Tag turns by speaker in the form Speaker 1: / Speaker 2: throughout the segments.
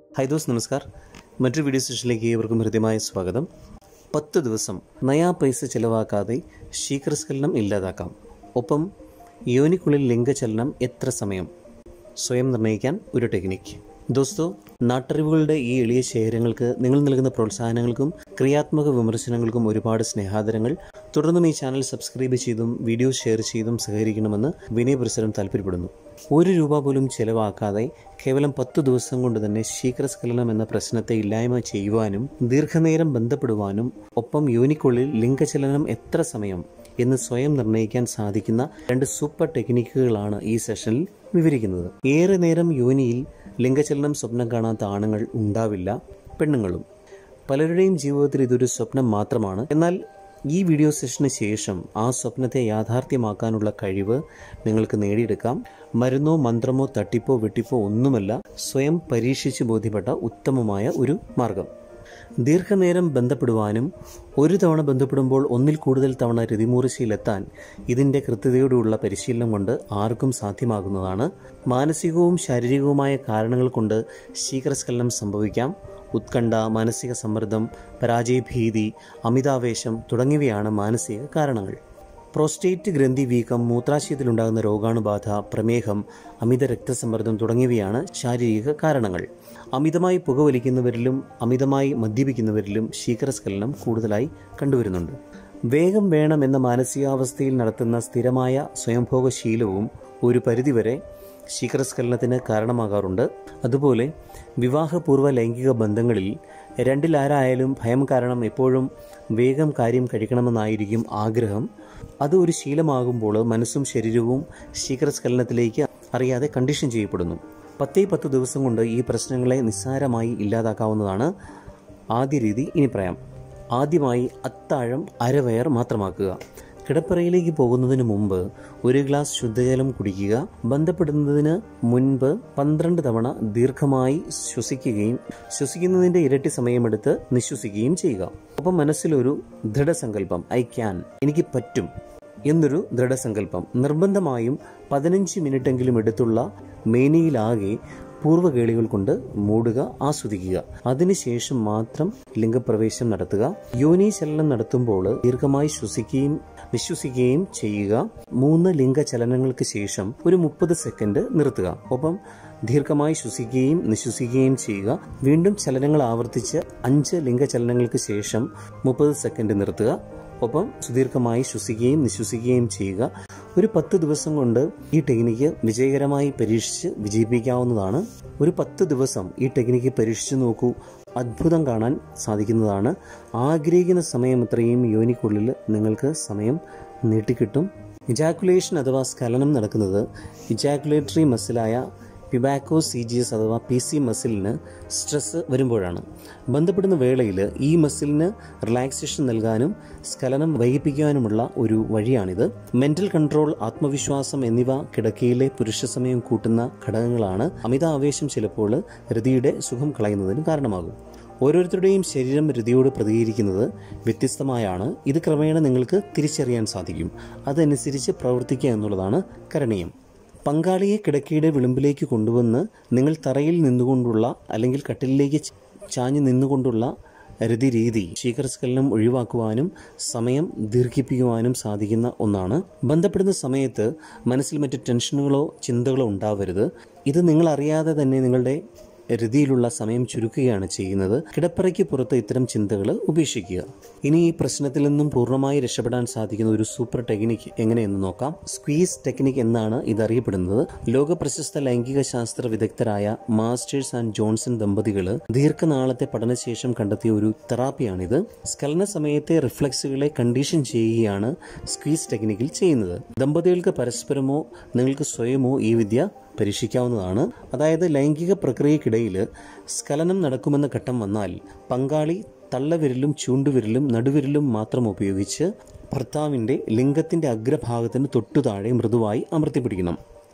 Speaker 1: high those നമസ്കാർ മറ്റൊരു video സെഷനിലേക്ക് ഏവർക്കും ഹൃദ്യമായ സ്വാഗതം പത്ത് ദിവസം നയാ പൈസ ചിലവാക്കാതെ ശീഘ്രസ്ഖലനം ഇല്ലാതാക്കാം ഒപ്പം യോനിക്കുള്ളിൽ ലിംഗചലനം എത്ര സമയം സ്വയം നിർണ്ണയിക്കാൻ ഒരു ടെക്നിക്ക് ദോസ്തോ നാട്ടറിവുകളുടെ ഈ എളിയ ശേഖരങ്ങൾക്ക് നിങ്ങൾ നൽകുന്ന പ്രോത്സാഹനങ്ങൾക്കും ക്രിയാത്മക വിമർശനങ്ങൾക്കും ഒരുപാട് സ്നേഹാദരങ്ങൾ തുടർന്നും ഈ ചാനൽ സബ്സ്ക്രൈബ് ചെയ്തും വീഡിയോ ഷെയർ ചെയ്തും സഹകരിക്കണമെന്ന് വിനയപരിസരം താല്പര്യപ്പെടുന്നു ഒരു രൂപ പോലും ചെലവാക്കാതെ കേവലം പത്ത് ദിവസം കൊണ്ട് തന്നെ ശീഘ്രസ്ഖലനം എന്ന പ്രശ്നത്തെ ഇല്ലായ്മ ചെയ്യുവാനും ദീർഘനേരം ബന്ധപ്പെടുവാനും ഒപ്പം യോനിക്കുള്ളിൽ ലിംഗചലനം എത്ര സമയം എന്ന് സ്വയം നിർണ്ണയിക്കാൻ സാധിക്കുന്ന രണ്ട് സൂപ്പർ ടെക്നിക്കുകളാണ് ഈ സെഷനിൽ വിവരിക്കുന്നത് ഏറെ നേരം യോനിയിൽ ലിംഗചലനം സ്വപ്നം കാണാത്ത ആണുങ്ങൾ ഉണ്ടാവില്ല പെണ്ണുങ്ങളും പലരുടെയും ജീവിതത്തിൽ ഇതൊരു സ്വപ്നം മാത്രമാണ് എന്നാൽ ഈ വീഡിയോ സെഷന് ശേഷം ആ സ്വപ്നത്തെ യാഥാർത്ഥ്യമാക്കാനുള്ള കഴിവ് നിങ്ങൾക്ക് നേടിയെടുക്കാം മരുന്നോ മന്ത്രമോ തട്ടിപ്പോ വെട്ടിപ്പോ ഒന്നുമല്ല സ്വയം പരീക്ഷിച്ച് ബോധ്യപ്പെട്ട ഉത്തമമായ ഒരു മാർഗം ദീർഘനേരം ബന്ധപ്പെടുവാനും ഒരു തവണ ബന്ധപ്പെടുമ്പോൾ ഒന്നിൽ കൂടുതൽ തവണ രതിമൂർച്ചയിലെത്താൻ ഇതിൻ്റെ കൃത്യതയോടുള്ള പരിശീലനം കൊണ്ട് ആർക്കും സാധ്യമാകുന്നതാണ് മാനസികവും ശാരീരികവുമായ കാരണങ്ങൾ കൊണ്ട് ശീഘ്രസ്ഖലനം സംഭവിക്കാം ഉത്കണ്ഠ മാനസിക സമ്മർദ്ദം പരാജയഭീതി അമിതാവേശം തുടങ്ങിയവയാണ് മാനസിക കാരണങ്ങൾ പ്രോസ്റ്റേറ്റ് ഗ്രന്ഥി വീക്കം മൂത്രാശയത്തിലുണ്ടാകുന്ന രോഗാണുബാധ പ്രമേഹം അമിത രക്തസമ്മർദ്ദം തുടങ്ങിയവയാണ് ശാരീരിക കാരണങ്ങൾ അമിതമായി പുകവലിക്കുന്നവരിലും അമിതമായി മദ്യപിക്കുന്നവരിലും ശീഘ്രസ്ഖലനം കൂടുതലായി കണ്ടുവരുന്നുണ്ട് വേഗം വേണം എന്ന മാനസികാവസ്ഥയിൽ നടത്തുന്ന സ്ഥിരമായ സ്വയംഭോഗ ശീലവും ഒരു പരിധിവരെ ശീഘ്രസ്ഖലനത്തിന് കാരണമാകാറുണ്ട് അതുപോലെ വിവാഹപൂർവ്വ ലൈംഗിക ബന്ധങ്ങളിൽ രണ്ടിലാരായാലും ഭയം കാരണം എപ്പോഴും വേഗം കാര്യം കഴിക്കണമെന്നായിരിക്കും ആഗ്രഹം അത് ഒരു ശീലമാകുമ്പോൾ മനസ്സും ശരീരവും ശീഘ്രസ്ഖലനത്തിലേക്ക് അറിയാതെ കണ്ടീഷൻ ചെയ്യപ്പെടുന്നു പത്തേ പത്ത് ദിവസം കൊണ്ട് ഈ പ്രശ്നങ്ങളെ നിസ്സാരമായി ഇല്ലാതാക്കാവുന്നതാണ് ആദ്യ രീതി ഇനി പറയാം ആദ്യമായി അത്താഴം അരവയർ മാത്രമാക്കുക കിടപ്പറയിലേക്ക് പോകുന്നതിന് മുമ്പ് ഒരു ഗ്ലാസ് ശുദ്ധജലം കുടിക്കുക ബന്ധപ്പെടുന്നതിന് മുൻപ് പന്ത്രണ്ട് തവണ ദീർഘമായി ശ്വസിക്കുകയും ശ്വസിക്കുന്നതിൻ്റെ ഇരട്ടി സമയമെടുത്ത് നിശ്വസിക്കുകയും ചെയ്യുക ഒപ്പം മനസ്സിലൊരു ദൃഢസങ്കല്പം ഐ ക്യാൻ എനിക്ക് പറ്റും എന്നൊരു ദൃഢസങ്കല്പം നിർബന്ധമായും പതിനഞ്ച് മിനിറ്റെങ്കിലും എടുത്തുള്ള മേനിയിലാകെ പൂർവ്വകേളികൾ കൊണ്ട് മൂടുക ആസ്വദിക്കുക അതിനുശേഷം മാത്രം ലിംഗപ്രവേശം നടത്തുക യോനി ചലനം നടത്തുമ്പോൾ ദീർഘമായി ശ്വസിക്കുകയും വിശ്വസിക്കുകയും ചെയ്യുക മൂന്ന് ലിംഗചലനങ്ങൾക്ക് ശേഷം ഒരു മുപ്പത് സെക്കൻഡ് നിർത്തുക ഒപ്പം ദീർഘമായി ശ്വസിക്കുകയും നിശ്വസിക്കുകയും ചെയ്യുക വീണ്ടും ചലനങ്ങൾ ആവർത്തിച്ച് അഞ്ച് ലിംഗചലനങ്ങൾക്ക് ശേഷം മുപ്പത് സെക്കൻഡ് നിർത്തുക ഒപ്പം സുദീർഘമായി ശ്വസിക്കുകയും നിശ്വസിക്കുകയും ചെയ്യുക ഒരു പത്ത് ദിവസം കൊണ്ട് ഈ ടെക്നിക്ക് വിജയകരമായി പരീക്ഷിച്ച് വിജയിപ്പിക്കാവുന്നതാണ് ഒരു പത്ത് ദിവസം ഈ ടെക്നിക്ക് പരീക്ഷിച്ചു നോക്കൂ അത്ഭുതം കാണാൻ സാധിക്കുന്നതാണ് ആഗ്രഹിക്കുന്ന സമയം അത്രയും യോനിക്കുള്ളിൽ നിങ്ങൾക്ക് സമയം നീട്ടിക്കിട്ടും ഇജാക്കുലേഷൻ അഥവാ സ്ഖലനം നടക്കുന്നത് ഇജാക്കുലേറ്ററി മസിലായ പിബാക്കോ സി ജി എസ് അഥവാ പി സി മസിലിന് സ്ട്രെസ് വരുമ്പോഴാണ് ബന്ധപ്പെടുന്ന വേളയിൽ ഈ മസിലിന് റിലാക്സേഷൻ നൽകാനും സ്ഖലനം വൈകിപ്പിക്കാനുമുള്ള ഒരു വഴിയാണിത് മെന്റൽ കൺട്രോൾ ആത്മവിശ്വാസം എന്നിവ കിടക്കയിലെ പുരുഷ സമയം കൂട്ടുന്ന ഘടകങ്ങളാണ് അമിത ആവേശം ചിലപ്പോൾ രതിയുടെ സുഖം കളയുന്നതിന് കാരണമാകും ഓരോരുത്തരുടെയും ശരീരം രതിയോട് പ്രതികരിക്കുന്നത് വ്യത്യസ്തമായാണ് ഇത് ക്രമേണ നിങ്ങൾക്ക് തിരിച്ചറിയാൻ സാധിക്കും അതനുസരിച്ച് പ്രവർത്തിക്കുക എന്നുള്ളതാണ് കരണീയം പങ്കാളിയെ കിടക്കയുടെ വിളിമ്പിലേക്ക് കൊണ്ടുവന്ന് നിങ്ങൾ തറയിൽ നിന്നുകൊണ്ടുള്ള അല്ലെങ്കിൽ കട്ടിലിലേക്ക് ചാഞ്ഞു നിന്നുകൊണ്ടുള്ള രതി രീതി ശീഘ്രസ്ഖലനം ഒഴിവാക്കുവാനും സമയം ദീർഘിപ്പിക്കുവാനും സാധിക്കുന്ന ഒന്നാണ് ബന്ധപ്പെടുന്ന സമയത്ത് മനസ്സിൽ മറ്റ് ടെൻഷനുകളോ ചിന്തകളോ ഉണ്ടാവരുത് ഇത് നിങ്ങൾ അറിയാതെ തന്നെ നിങ്ങളുടെ രതിയിലുള്ള സമയം ചുരുക്കുകയാണ് ചെയ്യുന്നത് കിടപ്പറയ്ക്ക് പുറത്ത് ഇത്തരം ചിന്തകൾ ഉപേക്ഷിക്കുക ഇനി ഈ പ്രശ്നത്തിൽ നിന്നും പൂർണ്ണമായി രക്ഷപ്പെടാൻ സാധിക്കുന്ന ഒരു സൂപ്പർ ടെക്നിക്ക് എങ്ങനെയെന്ന് നോക്കാം സ്ക്വീസ് ടെക്നിക് എന്നാണ് ഇത് അറിയപ്പെടുന്നത് ലോക പ്രശസ്ത ലൈംഗിക ശാസ്ത്ര വിദഗ്ധരായ മാസ്റ്റേഴ്സ് ആൻഡ് ജോൺസൺ ദമ്പതികൾ ദീർഘനാളത്തെ പഠനശേഷം കണ്ടെത്തിയ ഒരു തെറാപ്പിയാണിത് സ്കലന സമയത്തെ റിഫ്ലക്സുകളെ കണ്ടീഷൻ ചെയ്യുകയാണ് സ്ക്വീസ് ടെക്നിക്കിൽ ചെയ്യുന്നത് ദമ്പതികൾക്ക് പരസ്പരമോ നിങ്ങൾക്ക് സ്വയമോ ഈ വിദ്യ പരീക്ഷിക്കാവുന്നതാണ് അതായത് ലൈംഗിക പ്രക്രിയക്കിടയിൽ സ്ഖലനം നടക്കുമെന്ന ഘട്ടം വന്നാൽ പങ്കാളി തള്ളവിരലും ചൂണ്ടുവിരലും നടുവിരലും മാത്രം ഉപയോഗിച്ച് ഭർത്താവിൻ്റെ ലിംഗത്തിൻ്റെ അഗ്രഭാഗത്തിന് തൊട്ടു താഴെ മൃദുവായി അമർത്തിപ്പിടിക്കണം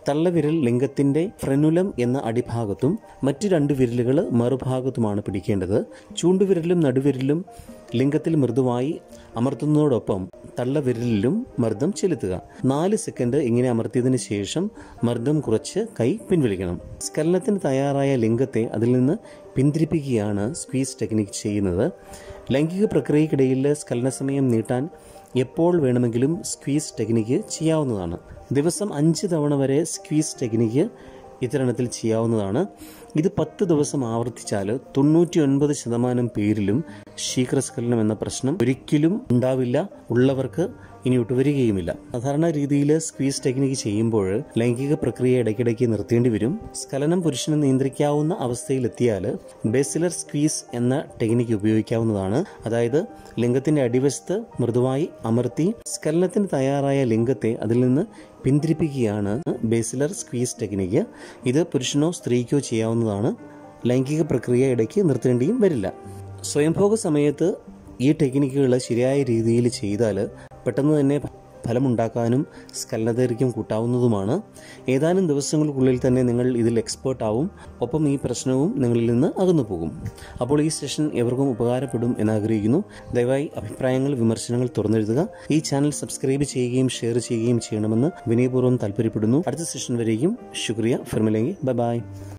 Speaker 1: തള്ളവിരൽ ലിംഗത്തിന്റെ ഫ്രെനുലം എന്ന അടിഭാഗത്തും മറ്റ് രണ്ട് വിരലുകൾ മറുഭാഗത്തുമാണ് പിടിക്കേണ്ടത് ചൂണ്ടുവിരലും നടുവിരലും ലിംഗത്തിൽ മൃദുവായി അമർത്തുന്നതോടൊപ്പം തള്ളവിരലിലും മർദ്ദം ചെലുത്തുക നാല് സെക്കൻഡ് ഇങ്ങനെ അമർത്തിയതിനു ശേഷം മർദ്ദം കുറച്ച് കൈ പിൻവലിക്കണം സ്കലനത്തിന് തയ്യാറായ ലിംഗത്തെ അതിൽ നിന്ന് പിന്തിരിപ്പിക്കുകയാണ് സ്ക്വീസ് ടെക്നിക് ചെയ്യുന്നത് ലൈംഗിക പ്രക്രിയക്കിടയിൽ സ്കലന സമയം നീട്ടാൻ എപ്പോൾ വേണമെങ്കിലും സ്ക്വീസ് ടെക്നിക്ക് ചെയ്യാവുന്നതാണ് ദിവസം അഞ്ച് തവണ വരെ സ്ക്വീസ് ടെക്നിക്ക് ഇത്തരണത്തിൽ ചെയ്യാവുന്നതാണ് ഇത് പത്ത് ദിവസം ആവർത്തിച്ചാൽ തൊണ്ണൂറ്റി ഒൻപത് ശതമാനം പേരിലും ശീഘ്രസ്ഖലനം എന്ന പ്രശ്നം ഒരിക്കലും ഉണ്ടാവില്ല ഉള്ളവർക്ക് ഇനി ഒട്ടുവരികയുമില്ല സാധാരണ രീതിയിൽ സ്ക്വീസ് ടെക്നിക്ക് ചെയ്യുമ്പോൾ ലൈംഗിക പ്രക്രിയ ഇടയ്ക്കിടയ്ക്ക് നിർത്തേണ്ടി വരും സ്ഖലനം പുരുഷന് നിയന്ത്രിക്കാവുന്ന അവസ്ഥയിലെത്തിയാൽ ബേസിലർ സ്ക്വീസ് എന്ന ടെക്നിക്ക് ഉപയോഗിക്കാവുന്നതാണ് അതായത് ലിംഗത്തിന്റെ അടിവശത്ത് മൃദുവായി അമർത്തി സ്ഖലനത്തിന് തയ്യാറായ ലിംഗത്തെ അതിൽ നിന്ന് പിന്തിരിപ്പിക്കുകയാണ് ബേസിലർ സ്ക്വീസ് ടെക്നിക്ക് ഇത് പുരുഷനോ സ്ത്രീക്കോ ചെയ്യാവുന്നതാണ് ലൈംഗിക പ്രക്രിയ ഇടയ്ക്ക് നിർത്തേണ്ടിയും വരില്ല സ്വയംഭോഗ സമയത്ത് ഈ ടെക്നിക്കുകൾ ശരിയായ രീതിയിൽ ചെയ്താൽ പെട്ടെന്ന് തന്നെ ഫലമുണ്ടാക്കാനും സ്കലനദൈർഘ്യം കൂട്ടാവുന്നതുമാണ് ഏതാനും ദിവസങ്ങൾക്കുള്ളിൽ തന്നെ നിങ്ങൾ ഇതിൽ എക്സ്പേർട്ട് ആവും ഒപ്പം ഈ പ്രശ്നവും നിങ്ങളിൽ നിന്ന് അകന്നു പോകും അപ്പോൾ ഈ സെഷൻ എവർക്കും ഉപകാരപ്പെടും എന്നാഗ്രഹിക്കുന്നു ദയവായി അഭിപ്രായങ്ങൾ വിമർശനങ്ങൾ തുറന്നെഴുതുക ഈ ചാനൽ സബ്സ്ക്രൈബ് ചെയ്യുകയും ഷെയർ ചെയ്യുകയും ചെയ്യണമെന്ന് വിനയപൂർവ്വം താല്പര്യപ്പെടുന്നു അടുത്ത സെഷൻ വരെയും ശുക്രിയ ഫിർമിലെങ്കിൽ ബൈ ബൈ